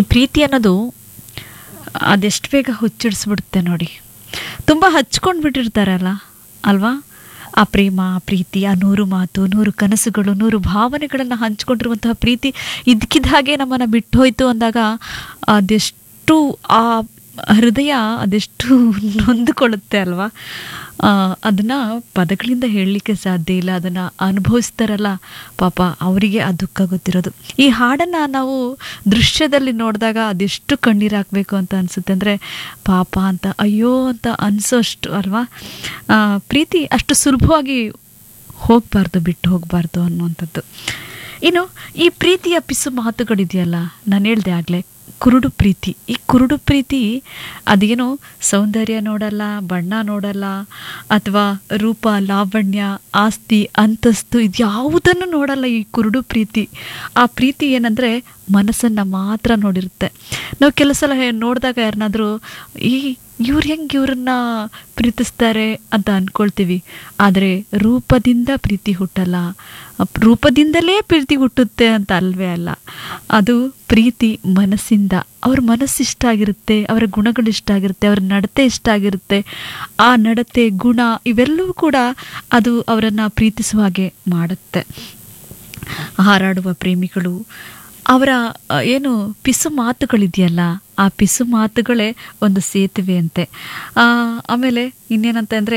ಈ ಪ್ರೀತಿ ಅನ್ನೋದು ಅದೆಷ್ಟು ಬೇಗ ಹುಚ್ಚಿಡಿಸ್ಬಿಡುತ್ತೆ ನೋಡಿ ತುಂಬ ಹಚ್ಕೊಂಡು ಬಿಟ್ಟಿರ್ತಾರಲ್ಲ ಅಲ್ವಾ ಆ ಪ್ರೇಮ ಆ ಪ್ರೀತಿ ಆ ನೂರು ಮಾತು ನೂರು ಕನಸುಗಳು ನೂರು ಭಾವನೆಗಳನ್ನು ಹಂಚ್ಕೊಂಡಿರುವಂತಹ ಪ್ರೀತಿ ಇದ್ದಕ್ಕಿದ್ದ ಹಾಗೆ ನಮ್ಮನ್ನು ಬಿಟ್ಟು ಹೋಯ್ತು ಅಂದಾಗ ಅದೆಷ್ಟು ಆ ಹೃದಯ ಅದೆಷ್ಟು ನೊಂದುಕೊಳ್ಳುತ್ತೆ ಅಲ್ವಾ ಅದನ್ನು ಪದಗಳಿಂದ ಹೇಳಲಿಕ್ಕೆ ಸಾಧ್ಯ ಇಲ್ಲ ಅದನ್ನು ಅನುಭವಿಸ್ತಾರಲ್ಲ ಪಾಪ ಅವರಿಗೆ ಆ ದುಃಖ ಗೊತ್ತಿರೋದು ಈ ಹಾಡನ್ನು ನಾವು ದೃಶ್ಯದಲ್ಲಿ ನೋಡಿದಾಗ ಅದೆಷ್ಟು ಕಣ್ಣೀರು ಹಾಕಬೇಕು ಅಂತ ಅನಿಸುತ್ತೆ ಅಂದರೆ ಪಾಪ ಅಂತ ಅಯ್ಯೋ ಅಂತ ಅನಿಸೋಷ್ಟು ಅಲ್ವಾ ಆ, ಪ್ರೀತಿ ಅಷ್ಟು ಸುಲಭವಾಗಿ ಹೋಗಬಾರ್ದು ಬಿಟ್ಟು ಹೋಗಬಾರ್ದು ಅನ್ನುವಂಥದ್ದು ಇನ್ನು ಈ ಪ್ರೀತಿಯ ಪಿಸು ಮಾತುಗಳಿದೆಯಲ್ಲ ನಾನು ಹೇಳ್ದೆ ಆಗಲೇ ಕುರುಡು ಪ್ರೀತಿ ಈ ಕುರುಡು ಪ್ರೀತಿ ಅದೇನೋ ಸೌಂದರ್ಯ ನೋಡಲ್ಲ ಬಣ್ಣ ನೋಡಲ್ಲ ಅಥವಾ ರೂಪ ಲಾವಣ್ಯ ಆಸ್ತಿ ಅಂತಸ್ತು ಇದ್ಯಾವುದನ್ನು ನೋಡಲ್ಲ ಈ ಕುರುಡು ಪ್ರೀತಿ ಆ ಪ್ರೀತಿ ಏನಂದರೆ ಮನಸ್ಸನ್ನು ಮಾತ್ರ ನೋಡಿರುತ್ತೆ ನಾವು ಕೆಲವು ಸಲ ಹೇ- ನೋಡಿದಾಗ ಯಾರನ್ನಾದರೂ ಈ ಇವ್ರು ಹೆಂಗೆ ಇವ್ರನ್ನ ಪ್ರೀತಿಸ್ತಾರೆ ಅಂತ ಅಂದ್ಕೊಳ್ತೀವಿ ಆದರೆ ರೂಪದಿಂದ ಪ್ರೀತಿ ಹುಟ್ಟಲ್ಲ ಅಪ್- ರೂಪದಿಂದಲೇ ಪ್ರೀತಿ ಹುಟ್ಟುತ್ತೆ ಅಂತ ಅಲ್ವೇ ಅಲ್ಲ ಅದು ಪ್ರೀತಿ ಮನಸ್ಸಿಂದ ಅವ್ರ ಮನಸ್ಸು ಇಷ್ಟ ಆಗಿರುತ್ತೆ ಅವರ ಗುಣಗಳು ಇಷ್ಟ ಆಗಿರುತ್ತೆ ಅವರ ನಡತೆ ಇಷ್ಟ ಆಗಿರುತ್ತೆ ಆ ನಡತೆ ಗುಣ ಇವೆಲ್ಲವೂ ಕೂಡ ಅದು ಅವರನ್ನು ಪ್ರೀತಿಸುವ ಹಾಗೆ ಮಾಡುತ್ತೆ ಹಾರಾಡುವ ಪ್ರೇಮಿಗಳು ಅವರ ಅ, ಏನು ಪಿಸು ಮಾತುಗಳಿದೆಯಲ್ಲ ಆ ಪಿಸು ಮಾತುಗಳೇ ಒಂದು ಸೇತುವೆ ಅಂತೆ ಆ, ಆಮೇಲೆ ಇನ್ನೇನಂತಂದರೆ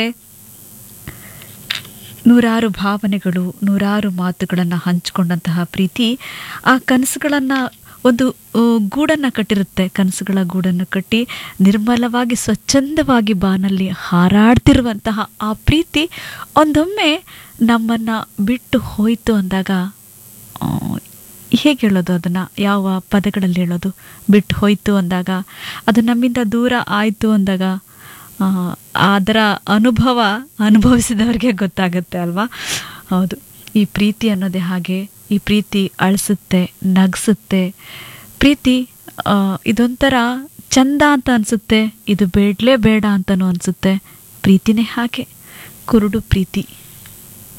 ನೂರಾರು ಭಾವನೆಗಳು ನೂರಾರು ಮಾತುಗಳನ್ನು ಹಂಚಿಕೊಂಡಂತಹ ಪ್ರೀತಿ ಆ ಕನಸುಗಳನ್ನು ಒಂದು ಆ, ಗೂಡನ್ನು ಕಟ್ಟಿರುತ್ತೆ ಕನಸುಗಳ ಗೂಡನ್ನು ಕಟ್ಟಿ ನಿರ್ಮಲವಾಗಿ ಸ್ವಚ್ಛಂದವಾಗಿ ಬಾನಲ್ಲಿ ಹಾರಾಡ್ತಿರುವಂತಹ ಆ ಪ್ರೀತಿ ಒಂದೊಮ್ಮೆ ನಮ್ಮನ್ನು ಬಿಟ್ಟು ಹೋಯಿತು ಅಂದಾಗ ಆ, ಹೇಗೆ ಹೇಳೋದು ಅದನ್ನು ಯಾವ ಪದಗಳಲ್ಲಿ ಹೇಳೋದು ಬಿಟ್ಟು ಹೋಯಿತು ಅಂದಾಗ ಅದು ನಮ್ಮಿಂದ ದೂರ ಆಯಿತು ಅಂದಾಗ ಆ, ಅದರ ಅನುಭವ ಅನುಭವಿಸಿದವರಿಗೆ ಗೊತ್ತಾಗುತ್ತೆ ಅಲ್ವಾ ಹೌದು ಈ ಪ್ರೀತಿ ಅನ್ನೋದೇ ಹಾಗೆ ಈ ಪ್ರೀತಿ ಅಳಿಸುತ್ತೆ ನಗಿಸುತ್ತೆ ಪ್ರೀತಿ ಆ, ಇದೊಂಥರ ಚಂದ ಅಂತ ಅನಿಸುತ್ತೆ ಇದು ಬೇಡಲೇ ಬೇಡ ಅಂತನೂ ಅನಿಸುತ್ತೆ ಪ್ರೀತಿನೇ ಹಾಗೆ ಕುರುಡು ಪ್ರೀತಿ